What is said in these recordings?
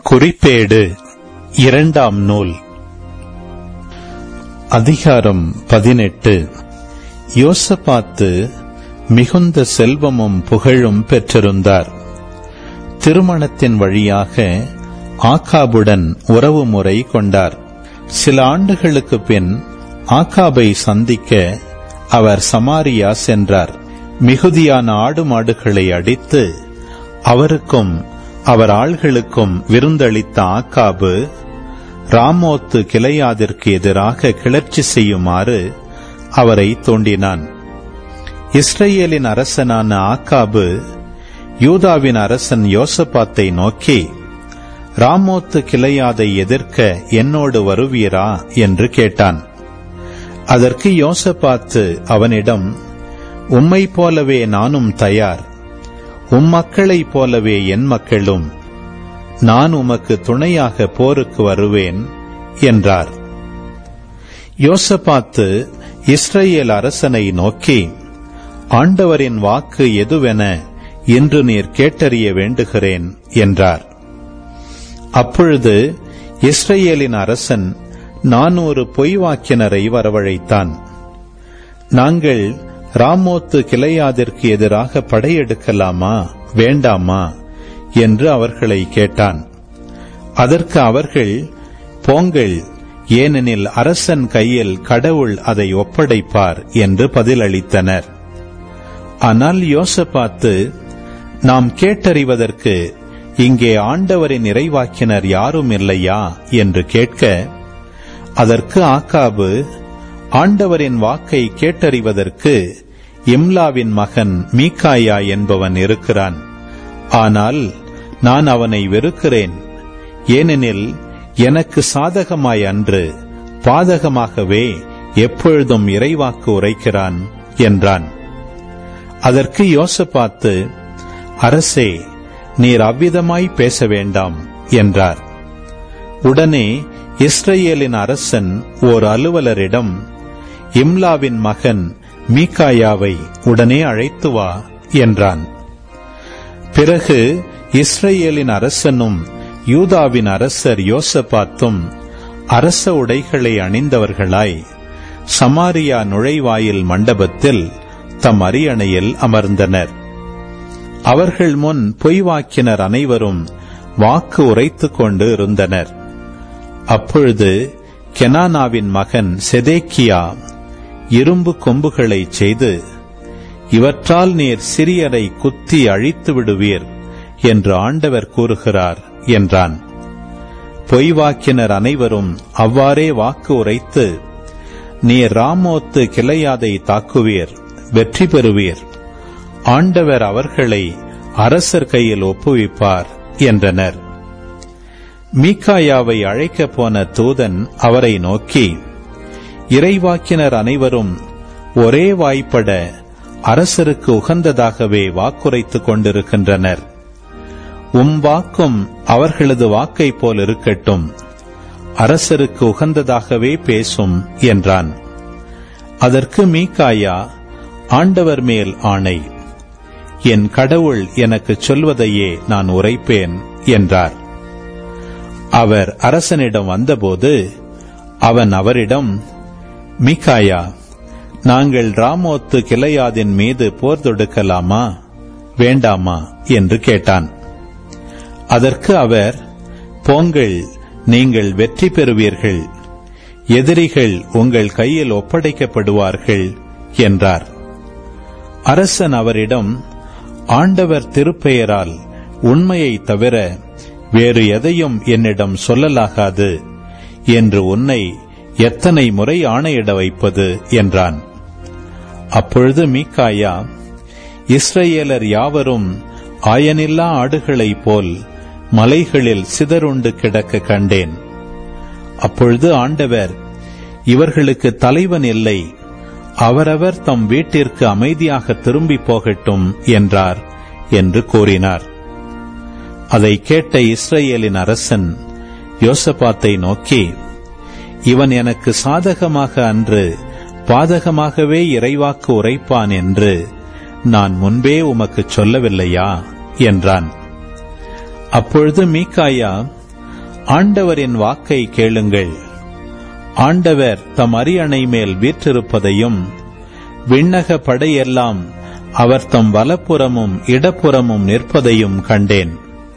குறிப்பேடு இரண்டாம் நூல் அதிகாரம் பதினெட்டு யோசபாத்து மிகுந்த செல்வமும் புகழும் பெற்றிருந்தார் திருமணத்தின் வழியாக ஆக்காபுடன் உறவு முறை கொண்டார் சில ஆண்டுகளுக்கு பின் ஆக்காபை சந்திக்க அவர் சமாரியா சென்றார் மிகுதியான ஆடு மாடுகளை அடித்து அவருக்கும் அவர் ஆள்களுக்கும் விருந்தளித்த ஆக்காபு ராமோத்து கிளையாதிற்கு எதிராக கிளர்ச்சி செய்யுமாறு அவரை தூண்டினான் இஸ்ரேலின் அரசனான ஆக்காபு யூதாவின் அரசன் யோசபாத்தை நோக்கி ராமோத்து கிளையாதை எதிர்க்க என்னோடு வருவீரா என்று கேட்டான் அதற்கு யோசபாத்து அவனிடம் உம்மை போலவே நானும் தயார் உம் மக்களைப் போலவே என் மக்களும் நான் உமக்கு துணையாக போருக்கு வருவேன் என்றார் யோசபாத்து இஸ்ரேல் அரசனை நோக்கி ஆண்டவரின் வாக்கு எதுவென இன்று நீர் கேட்டறிய வேண்டுகிறேன் என்றார் அப்பொழுது இஸ்ரேலின் அரசன் நானூறு பொய்வாக்கினரை வரவழைத்தான் நாங்கள் ராமோத்து கிளையாதிற்கு எதிராக படையெடுக்கலாமா வேண்டாமா என்று அவர்களை கேட்டான் அதற்கு அவர்கள் போங்கள் ஏனெனில் அரசன் கையில் கடவுள் அதை ஒப்படைப்பார் என்று பதிலளித்தனர் ஆனால் யோசபாத்து நாம் கேட்டறிவதற்கு இங்கே ஆண்டவரின் இறைவாக்கினர் யாரும் இல்லையா என்று கேட்க அதற்கு ஆக்காபு ஆண்டவரின் வாக்கை கேட்டறிவதற்கு இம்லாவின் மகன் மீகாயா என்பவன் இருக்கிறான் ஆனால் நான் அவனை வெறுக்கிறேன் ஏனெனில் எனக்கு சாதகமாய் அன்று பாதகமாகவே எப்பொழுதும் இறைவாக்கு உரைக்கிறான் என்றான் அதற்கு யோசபாத்து அரசே நீர் அவ்விதமாய் பேச வேண்டாம் என்றார் உடனே இஸ்ரேலின் அரசன் ஓர் அலுவலரிடம் இம்லாவின் மகன் மீகாயாவை உடனே அழைத்து வா என்றான் பிறகு இஸ்ரேலின் அரசனும் யூதாவின் அரசர் யோசபாத்தும் அரச உடைகளை அணிந்தவர்களாய் சமாரியா நுழைவாயில் மண்டபத்தில் தம் அரியணையில் அமர்ந்தனர் அவர்கள் முன் பொய்வாக்கினர் அனைவரும் வாக்கு உரைத்துக் கொண்டு இருந்தனர் அப்பொழுது கெனானாவின் மகன் செதேக்கியா இரும்பு கொம்புகளை செய்து இவற்றால் நீர் சிறியரை குத்தி அழித்து விடுவீர் என்று ஆண்டவர் கூறுகிறார் என்றான் பொய்வாக்கினர் அனைவரும் அவ்வாறே வாக்கு உரைத்து நீர் ராமோத்து கிளையாதை தாக்குவீர் வெற்றி பெறுவீர் ஆண்டவர் அவர்களை அரசர் கையில் ஒப்புவிப்பார் என்றனர் மீகாயாவை அழைக்கப் போன தூதன் அவரை நோக்கி இறைவாக்கினர் அனைவரும் ஒரே வாய்ப்பட அரசருக்கு உகந்ததாகவே வாக்குரைத்துக் கொண்டிருக்கின்றனர் உம் வாக்கும் அவர்களது வாக்கைப் போல் இருக்கட்டும் அரசருக்கு உகந்ததாகவே பேசும் என்றான் அதற்கு மீகாயா ஆண்டவர் மேல் ஆணை என் கடவுள் எனக்கு சொல்வதையே நான் உரைப்பேன் என்றார் அவர் அரசனிடம் வந்தபோது அவன் அவரிடம் மிகாயா நாங்கள் ராமோத்து கிளையாதின் மீது போர் தொடுக்கலாமா வேண்டாமா என்று கேட்டான் அதற்கு அவர் போங்கள் நீங்கள் வெற்றி பெறுவீர்கள் எதிரிகள் உங்கள் கையில் ஒப்படைக்கப்படுவார்கள் என்றார் அரசன் அவரிடம் ஆண்டவர் திருப்பெயரால் உண்மையை தவிர வேறு எதையும் என்னிடம் சொல்லலாகாது என்று உன்னை எத்தனை முறை ஆணையிட வைப்பது என்றான் அப்பொழுது மீக்காயா இஸ்ரேலர் யாவரும் ஆயனில்லா ஆடுகளைப் போல் மலைகளில் சிதறுண்டு கிடக்க கண்டேன் அப்பொழுது ஆண்டவர் இவர்களுக்கு தலைவன் இல்லை அவரவர் தம் வீட்டிற்கு அமைதியாக திரும்பி போகட்டும் என்றார் என்று கூறினார் அதை கேட்ட இஸ்ரேலின் அரசன் யோசபாத்தை நோக்கி இவன் எனக்கு சாதகமாக அன்று பாதகமாகவே இறைவாக்கு உரைப்பான் என்று நான் முன்பே உமக்கு சொல்லவில்லையா என்றான் அப்பொழுது மீகாயா ஆண்டவரின் வாக்கை கேளுங்கள் ஆண்டவர் தம் அரியணை மேல் வீற்றிருப்பதையும் விண்ணக படையெல்லாம் அவர் தம் வலப்புறமும் இடப்புறமும் நிற்பதையும் கண்டேன்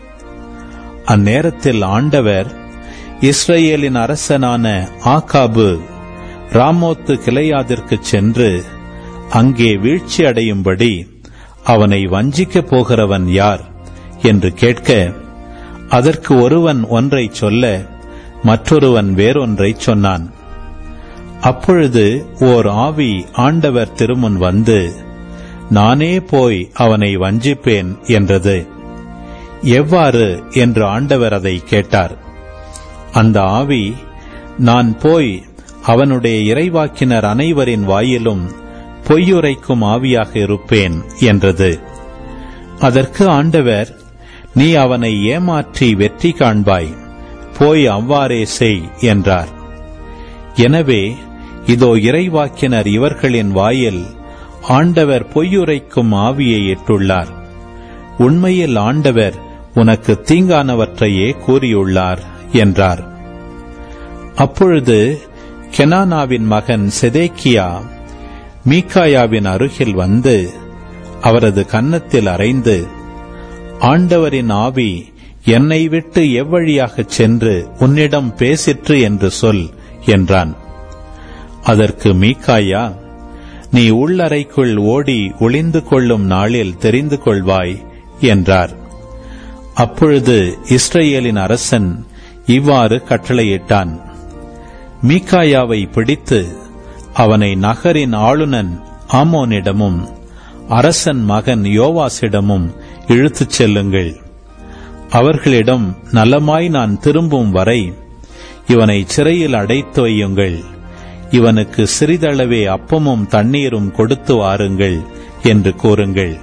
அந்நேரத்தில் ஆண்டவர் இஸ்ரேலின் அரசனான ஆகாபு ராமோத்து கிளையாதிற்கு சென்று அங்கே வீழ்ச்சி அடையும்படி அவனை வஞ்சிக்கப் போகிறவன் யார் என்று கேட்க அதற்கு ஒருவன் ஒன்றை சொல்ல மற்றொருவன் வேறொன்றைச் சொன்னான் அப்பொழுது ஓர் ஆவி ஆண்டவர் திருமுன் வந்து நானே போய் அவனை வஞ்சிப்பேன் என்றது எவ்வாறு என்று ஆண்டவர் அதை கேட்டார் அந்த ஆவி நான் போய் அவனுடைய இறைவாக்கினர் அனைவரின் வாயிலும் பொய்யுரைக்கும் ஆவியாக இருப்பேன் என்றது அதற்கு ஆண்டவர் நீ அவனை ஏமாற்றி வெற்றி காண்பாய் போய் அவ்வாறே செய் என்றார் எனவே இதோ இறைவாக்கினர் இவர்களின் வாயில் ஆண்டவர் பொய்யுரைக்கும் ஆவியை இட்டுள்ளார் உண்மையில் ஆண்டவர் உனக்கு தீங்கானவற்றையே கூறியுள்ளார் என்றார் அப்பொழுது கெனானாவின் மகன் செதேக்கியா மீகாயாவின் அருகில் வந்து அவரது கன்னத்தில் அறைந்து ஆண்டவரின் ஆவி என்னை விட்டு எவ்வழியாகச் சென்று உன்னிடம் பேசிற்று என்று சொல் என்றான் அதற்கு மீகாயா நீ உள்ளறைக்குள் ஓடி ஒளிந்து கொள்ளும் நாளில் தெரிந்து கொள்வாய் என்றார் அப்பொழுது இஸ்ரேலின் அரசன் இவ்வாறு கட்டளையிட்டான் மீகாயாவை பிடித்து அவனை நகரின் ஆளுநன் ஆமோனிடமும் அரசன் மகன் யோவாசிடமும் இழுத்துச் செல்லுங்கள் அவர்களிடம் நலமாய் நான் திரும்பும் வரை இவனை சிறையில் அடைத்து வையுங்கள் இவனுக்கு சிறிதளவே அப்பமும் தண்ணீரும் கொடுத்து வாருங்கள் என்று கூறுங்கள்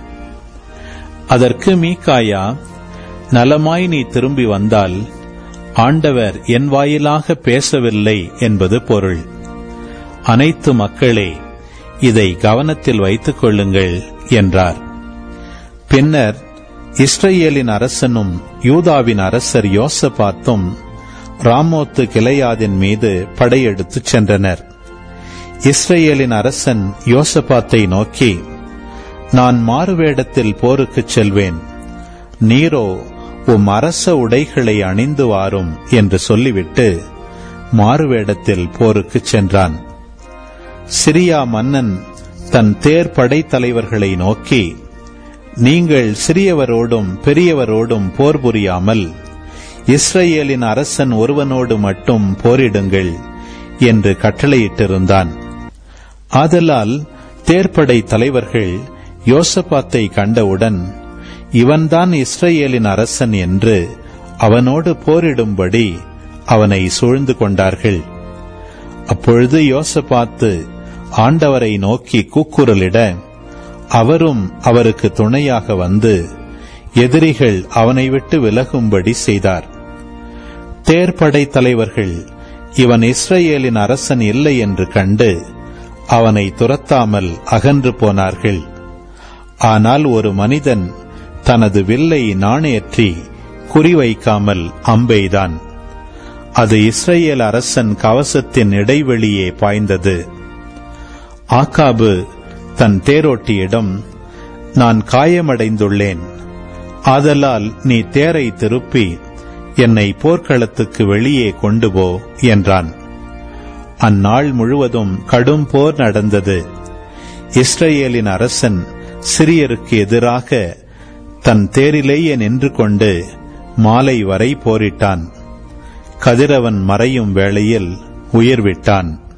அதற்கு மீகாயா நலமாய் நீ திரும்பி வந்தால் ஆண்டவர் என் வாயிலாக பேசவில்லை என்பது பொருள் அனைத்து மக்களே இதை கவனத்தில் வைத்துக் கொள்ளுங்கள் என்றார் பின்னர் இஸ்ரேலின் அரசனும் யூதாவின் அரசர் யோசபாத்தும் ராமோத்து கிளையாதின் மீது படையெடுத்துச் சென்றனர் இஸ்ரேலின் அரசன் யோசபாத்தை நோக்கி நான் மாறுவேடத்தில் போருக்குச் செல்வேன் நீரோ உம் அரச உடைகளை அணிந்து வாரும் என்று சொல்லிவிட்டு மாறுவேடத்தில் போருக்குச் சென்றான் சிரியா மன்னன் தன் தேர் படைத்தலைவர்களை நோக்கி நீங்கள் சிறியவரோடும் பெரியவரோடும் போர் புரியாமல் இஸ்ரேலின் அரசன் ஒருவனோடு மட்டும் போரிடுங்கள் என்று கட்டளையிட்டிருந்தான் ஆதலால் தேர்ப்படை தலைவர்கள் யோசபாத்தை கண்டவுடன் இவன்தான் இஸ்ரேலின் அரசன் என்று அவனோடு போரிடும்படி அவனை சூழ்ந்து கொண்டார்கள் அப்பொழுது யோசபாத்து ஆண்டவரை நோக்கி கூக்குரலிட அவரும் அவருக்கு துணையாக வந்து எதிரிகள் அவனை விட்டு விலகும்படி செய்தார் தேர்ப்படை தலைவர்கள் இவன் இஸ்ரேலின் அரசன் இல்லை என்று கண்டு அவனை துரத்தாமல் அகன்று போனார்கள் ஆனால் ஒரு மனிதன் தனது வில்லை நாணேற்றி குறிவைக்காமல் அம்பெய்தான் அது இஸ்ரேல் அரசன் கவசத்தின் இடைவெளியே பாய்ந்தது ஆக்காபு தன் தேரோட்டியிடம் நான் காயமடைந்துள்ளேன் ஆதலால் நீ தேரை திருப்பி என்னை போர்க்களத்துக்கு வெளியே கொண்டு போ என்றான் அந்நாள் முழுவதும் கடும் போர் நடந்தது இஸ்ரேலின் அரசன் சிறியருக்கு எதிராக தன் தேரிலேயே நின்று கொண்டு மாலை வரை போரிட்டான் கதிரவன் மறையும் வேளையில் உயிர் விட்டான்